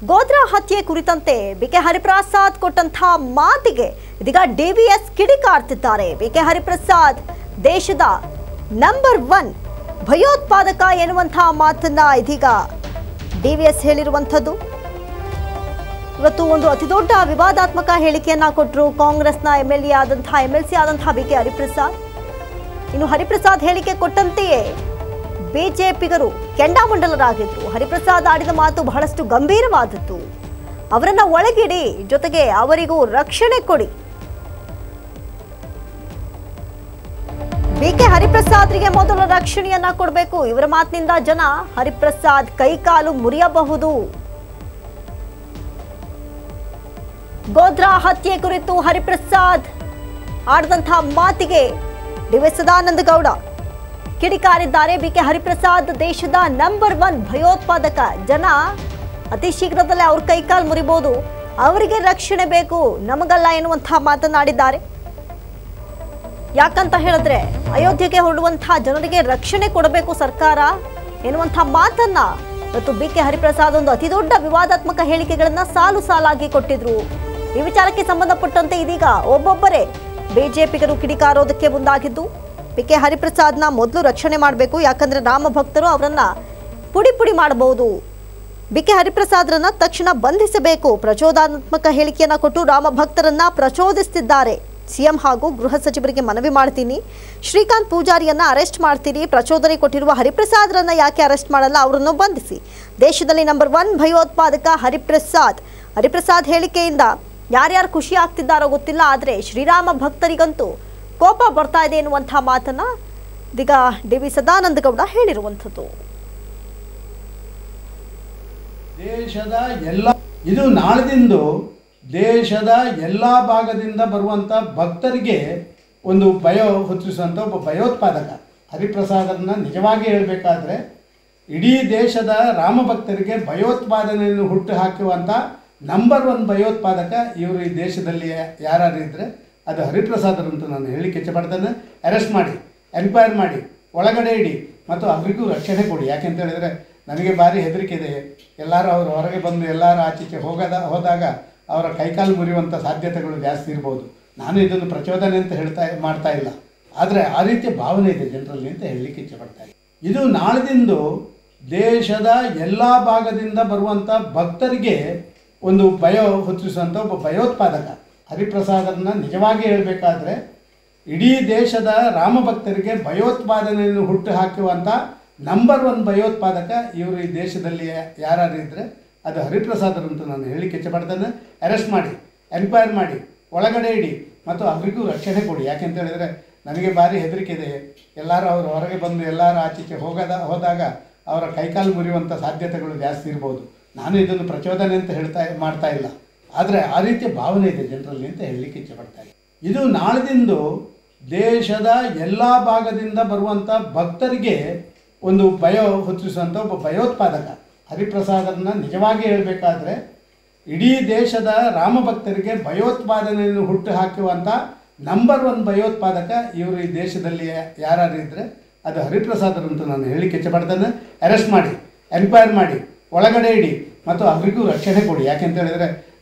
ಗೋದ್ರಾ ಹತ್ಯೆ ಕುರಿತಂತೆ ಬಿಕೆ ಹರಿಪ್ರಸಾದ್ ಕೊಟ್ಟಂತಹ ಮಾತಿಗೆ ಇದೀಗ ಡಿವಿಎಸ್ ಕಿಡಿಕಾರ್ತಿದ್ದಾರೆ ಬಿಕೆ ಹರಿಪ್ರಸಾದ್ ದೇಶದ ನಂಬರ್ ಒನ್ ಭಯೋತ್ಪಾದಕ ಎನ್ನುವಂತಹ ಮಾತನ್ನ ಇದೀಗ ಡಿವಿಎಸ್ ಹೇಳಿರುವಂಥದ್ದು ಇವತ್ತು ಒಂದು ಅತಿದೊಡ್ಡ ವಿವಾದಾತ್ಮಕ ಹೇಳಿಕೆಯನ್ನ ಕೊಟ್ಟರು ಕಾಂಗ್ರೆಸ್ನ ಎಂ ಎಲ್ ಎ ಆದಂತಹ ಎಂ ಎಲ್ ಸಿ ಆದಂತಹ ಬಿ ಕೆ ಹರಿಪ್ರಸಾದ್ ಇನ್ನು ಹರಿಪ್ರಸಾದ್ ಹೇಳಿಕೆ ಕೊಟ್ಟಂತೆಯೇ ಬಿಜೆಪಿಗರು ಕೆಂಡಾಮಂಡಲರಾಗಿದ್ರು ಹರಿಪ್ರಸಾದ್ ಆಡಿದ ಮಾತು ಬಹಳಷ್ಟು ಗಂಭೀರವಾದದ್ದು ಅವರನ್ನ ಒಳಗಿಡಿ ಜೊತೆಗೆ ಅವರಿಗೂ ರಕ್ಷಣೆ ಕೊಡಿ ಬಿಕೆ ಹರಿಪ್ರಸಾದ್ರಿಗೆ ಮೊದಲ ರಕ್ಷಣೆಯನ್ನ ಕೊಡಬೇಕು ಇವರ ಮಾತಿನಿಂದ ಜನ ಹರಿಪ್ರಸಾದ್ ಕೈಕಾಲು ಮುರಿಯಬಹುದು ಗೋದ್ರಾ ಹತ್ಯೆ ಕುರಿತು ಹರಿಪ್ರಸಾದ್ ಆಡಿದಂತಹ ಮಾತಿಗೆ ಡಿ ವಿ ಸದಾನಂದ ಗೌಡ ಕಿಡಿಕಾರಿದ್ದಾರೆ ಬಿಕೆ ಹರಿಪ್ರಸಾದ್ ದೇಶದ ನಂಬರ್ ಒನ್ ಭಯೋತ್ಪಾದಕ ಜನ ಅತಿ ಶೀಘ್ರದಲ್ಲೇ ಅವ್ರ ಕೈಕಾಲು ಮುರಿಬಹುದು ಅವರಿಗೆ ರಕ್ಷಣೆ ಬೇಕು ನಮಗಲ್ಲ ಎನ್ನುವಂತಹ ಮಾತನಾಡಿದ್ದಾರೆ ಯಾಕಂತ ಹೇಳಿದ್ರೆ ಅಯೋಧ್ಯೆಗೆ ಹೊರಡುವಂತಹ ಜನರಿಗೆ ರಕ್ಷಣೆ ಕೊಡಬೇಕು ಸರ್ಕಾರ ಎನ್ನುವಂತಹ ಮಾತನ್ನ ಇವತ್ತು ಬಿ ಕೆ ಹರಿಪ್ರಸಾದ್ ಒಂದು ಅತಿ ದೊಡ್ಡ ವಿವಾದಾತ್ಮಕ ಹೇಳಿಕೆಗಳನ್ನ ಸಾಲು ಸಾಲಾಗಿ ಕೊಟ್ಟಿದ್ರು ಈ ವಿಚಾರಕ್ಕೆ ಸಂಬಂಧಪಟ್ಟಂತೆ ಇದೀಗ ಒಬ್ಬೊಬ್ಬರೇ ಬಿಜೆಪಿಗರು ಕಿಡಿಕಾರೋದಕ್ಕೆ ಮುಂದಾಗಿದ್ದು ಬಿ ಕೆ ಹರಿಪ್ರಸಾದ್ನ ಮೊದಲು ರಕ್ಷಣೆ ಮಾಡಬೇಕು ಯಾಕಂದ್ರೆ ರಾಮ ಭಕ್ತರು ಅವರನ್ನ ಪುಡಿ ಪುಡಿ ಮಾಡಬಹುದು ಬಿ ಕೆ ಹರಿಪ್ರಸಾದ್ರನ್ನ ತಕ್ಷಣ ಬಂಧಿಸಬೇಕು ಪ್ರಚೋದನಾತ್ಮಕ ಹೇಳಿಕೆಯನ್ನ ಕೊಟ್ಟು ರಾಮ ಭಕ್ತರನ್ನ ಪ್ರಚೋದಿಸುತ್ತಿದ್ದಾರೆ ಸಿಎಂ ಹಾಗೂ ಗೃಹ ಸಚಿವರಿಗೆ ಮನವಿ ಮಾಡ್ತೀನಿ ಶ್ರೀಕಾಂತ್ ಪೂಜಾರಿಯನ್ನ ಅರೆಸ್ಟ್ ಮಾಡ್ತೀನಿ ಪ್ರಚೋದನೆ ಕೊಟ್ಟಿರುವ ಹರಿಪ್ರಸಾದ್ರನ್ನ ಯಾಕೆ ಅರೆಸ್ಟ್ ಮಾಡಲ್ಲ ಅವರನ್ನು ಬಂಧಿಸಿ ದೇಶದಲ್ಲಿ ನಂಬರ್ ಒನ್ ಭಯೋತ್ಪಾದಕ ಹರಿಪ್ರಸಾದ್ ಹರಿಪ್ರಸಾದ್ ಹೇಳಿಕೆಯಿಂದ ಯಾರ್ಯಾರು ಖುಷಿ ಆಗ್ತಿದ್ದಾರೋ ಗೊತ್ತಿಲ್ಲ ಆದರೆ ಶ್ರೀರಾಮ ಭಕ್ತರಿಗಂತೂ ಕೋಪ ಬರ್ತಾ ಇದೆ ಎನ್ನುವಂಥ ಮಾತನ್ನ ಇದೀಗ ಡಿ ವಿ ಸದಾನಂದ ಗೌಡ ಹೇಳಿರುವಂಥದ್ದು ದೇಶದ ಎಲ್ಲ ಇದು ನಾಳೆದಿಂದು ದೇಶದ ಎಲ್ಲ ಭಾಗದಿಂದ ಬರುವಂಥ ಭಕ್ತರಿಗೆ ಒಂದು ಭಯ ಹುಟ್ಟಿಸುವಂಥ ಒಬ್ಬ ಭಯೋತ್ಪಾದಕ ಹರಿಪ್ರಸಾದರನ್ನ ನಿಜವಾಗಿ ಹೇಳಬೇಕಾದ್ರೆ ಇಡೀ ದೇಶದ ರಾಮ ಭಕ್ತರಿಗೆ ಭಯೋತ್ಪಾದನೆಯನ್ನು ಹುಟ್ಟು ಹಾಕುವಂಥ ನಂಬರ್ ಒನ್ ಭಯೋತ್ಪಾದಕ ಇವರು ಈ ದೇಶದಲ್ಲಿ ಯಾರು ಇದ್ದರೆ ಅದು ಹರಿಪ್ರಸಾದರು ಅಂತ ನಾನು ಹೇಳಲಿಕ್ಕೆ ಇಚ್ಛಪಡ್ತೇನೆ ಅರೆಸ್ಟ್ ಮಾಡಿ ಎನ್ಕ್ವೈರ್ ಮಾಡಿ ಒಳಗಡೆ ಇಡಿ ಮತ್ತು ಅವರಿಗೂ ರಕ್ಷಣೆ ಕೊಡಿ ಯಾಕೆಂತ ಹೇಳಿದರೆ ನನಗೆ ಭಾರಿ ಹೆದರಿಕೆ ಇದೆ ಎಲ್ಲರೂ ಅವರು ಹೊರಗೆ ಬಂದು ಎಲ್ಲರೂ ಆಚೀಚೆ ಹೋಗದ ಹೋದಾಗ ಅವರ ಕೈಕಾಲು ಮುರಿಯುವಂಥ ಸಾಧ್ಯತೆಗಳು ಜಾಸ್ತಿ ಇರ್ಬೋದು ನಾನು ಇದನ್ನು ಪ್ರಚೋದನೆ ಅಂತ ಹೇಳ್ತಾ ಮಾಡ್ತಾ ಇಲ್ಲ ಆದರೆ ಆ ರೀತಿಯ ಭಾವನೆ ಇದೆ ಜನರಲ್ಲಿ ಅಂತ ಹೇಳಲಿಕ್ಕೆ ಇಚ್ಛಪಡ್ತಾ ಇದ್ದೀನಿ ಇದು ನಾಳೆದಿಂದು ದೇಶದ ಎಲ್ಲ ಭಾಗದಿಂದ ಬರುವಂಥ ಭಕ್ತರಿಗೆ ಒಂದು ಭಯ ಹುಟ್ಟಿಸುವಂಥ ಒಬ್ಬ ಭಯೋತ್ಪಾದಕ ಹರಿಪ್ರಸಾದರನ್ನ ನಿಜವಾಗಿ ಹೇಳಬೇಕಾದ್ರೆ ಇಡೀ ದೇಶದ ರಾಮ ಭಕ್ತರಿಗೆ ಭಯೋತ್ಪಾದನೆಯನ್ನು ಹುಟ್ಟು ಹಾಕುವಂಥ ನಂಬರ್ ಒನ್ ಭಯೋತ್ಪಾದಕ ಇವರು ಈ ದೇಶದಲ್ಲಿ ಯಾರು ಇದ್ದರೆ ಅದು ಹರಿಪ್ರಸಾದರು ಅಂತ ನಾನು ಹೇಳಲಿಕ್ಕೆ ಇಚ್ಛಪಡ್ತೇನೆ ಅರೆಸ್ಟ್ ಮಾಡಿ ಎನ್ಕ್ವೈರ್ ಮಾಡಿ ಒಳಗಡೆ ಇಡಿ ಮತ್ತು ಅವರಿಗೂ ರಕ್ಷಣೆ ಕೊಡಿ ಯಾಕೆಂತ ಹೇಳಿದರೆ ನನಗೆ ಭಾರಿ ಹೆದರಿಕೆ ಇದೆ ಎಲ್ಲರೂ ಅವರು ಹೊರಗೆ ಬಂದು ಎಲ್ಲರೂ ಆಚೀಚೆ ಹೋಗದ ಹೋದಾಗ ಅವರ ಕೈಕಾಲು ಮುರಿಯುವಂಥ ಸಾಧ್ಯತೆಗಳು ಜಾಸ್ತಿ ಇರ್ಬೋದು ನಾನು ಇದನ್ನು ಪ್ರಚೋದನೆ ಅಂತ ಹೇಳ್ತಾ ಮಾಡ್ತಾ ಇಲ್ಲ ಆದರೆ ಆ ರೀತಿಯ ಭಾವನೆ ಇದೆ ಜನರಲ್ಲಿ ಅಂತ ಹೇಳಲಿಕ್ಕೆ ಇಚ್ಛಪಡ್ತಾ ಇದ್ದೀನಿ ಇದು ನಾಳೆದಿಂದು ದೇಶದ ಎಲ್ಲ ಭಾಗದಿಂದ ಬರುವಂಥ ಭಕ್ತರಿಗೆ ಒಂದು ಭಯ ಹುಟ್ಟಿಸುವಂಥ ಒಬ್ಬ ಭಯೋತ್ಪಾದಕ ಹರಿಪ್ರಸಾದರನ್ನ ನಿಜವಾಗಿ ಹೇಳಬೇಕಾದ್ರೆ ಇಡೀ ದೇಶದ ರಾಮ ಭಕ್ತರಿಗೆ ಭಯೋತ್ಪಾದನೆಯನ್ನು ಹುಟ್ಟು ಹಾಕುವಂಥ ನಂಬರ್ ಒನ್ ಭಯೋತ್ಪಾದಕ ಇವರು ಈ ದೇಶದಲ್ಲಿ ಯಾರು ಇದ್ದರೆ ಅದು ಹರಿಪ್ರಸಾದರು ಅಂತ ನಾನು ಹೇಳಲಿಕ್ಕೆ ಇಚ್ಛಪಡ್ತೇನೆ ಅರೆಸ್ಟ್ ಮಾಡಿ ಎನ್ಕ್ವೈರ್ ಮಾಡಿ ಒಳಗಡೆ ಇಡಿ ಮತ್ತು ಅವರಿಗೂ ರಕ್ಷಣೆ ಕೊಡಿ ಯಾಕೆಂತ ಹೇಳಿದರೆ